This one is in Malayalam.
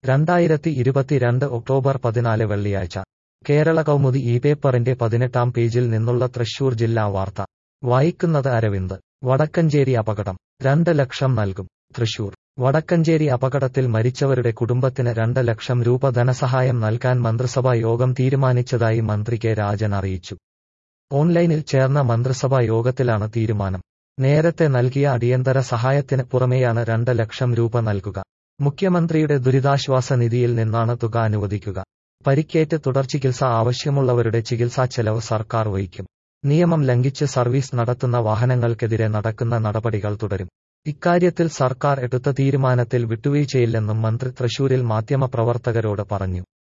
രണ്ടായിരത്തി ഇരുപത്തിരണ്ട് ഒക്ടോബർ പതിനാല് വെള്ളിയാഴ്ച കേരള കൗമുദി ഈ പേപ്പറിന്റെ പതിനെട്ടാം പേജിൽ നിന്നുള്ള തൃശൂർ ജില്ലാ വാർത്ത വായിക്കുന്നത് അരവിന്ദ് വടക്കഞ്ചേരി അപകടം രണ്ട് ലക്ഷം നൽകും തൃശൂർ വടക്കഞ്ചേരി അപകടത്തിൽ മരിച്ചവരുടെ കുടുംബത്തിന് രണ്ട് ലക്ഷം രൂപ ധനസഹായം നൽകാൻ മന്ത്രിസഭാ യോഗം തീരുമാനിച്ചതായി മന്ത്രി കെ രാജൻ അറിയിച്ചു ഓൺലൈനിൽ ചേർന്ന മന്ത്രിസഭാ യോഗത്തിലാണ് തീരുമാനം നേരത്തെ നൽകിയ അടിയന്തര സഹായത്തിന് പുറമെയാണ് രണ്ട് ലക്ഷം രൂപ നൽകുക മുഖ്യമന്ത്രിയുടെ ദുരിതാശ്വാസ നിധിയിൽ നിന്നാണ് തുക അനുവദിക്കുക പരിക്കേറ്റ് തുടർചികിത്സ ആവശ്യമുള്ളവരുടെ ചികിത്സാ ചെലവ് സർക്കാർ വഹിക്കും നിയമം ലംഘിച്ച് സർവീസ് നടത്തുന്ന വാഹനങ്ങൾക്കെതിരെ നടക്കുന്ന നടപടികൾ തുടരും ഇക്കാര്യത്തിൽ സർക്കാർ എടുത്ത തീരുമാനത്തിൽ വിട്ടുവീഴ്ചയില്ലെന്നും മന്ത്രി തൃശൂരിൽ മാധ്യമപ്രവർത്തകരോട് പറഞ്ഞു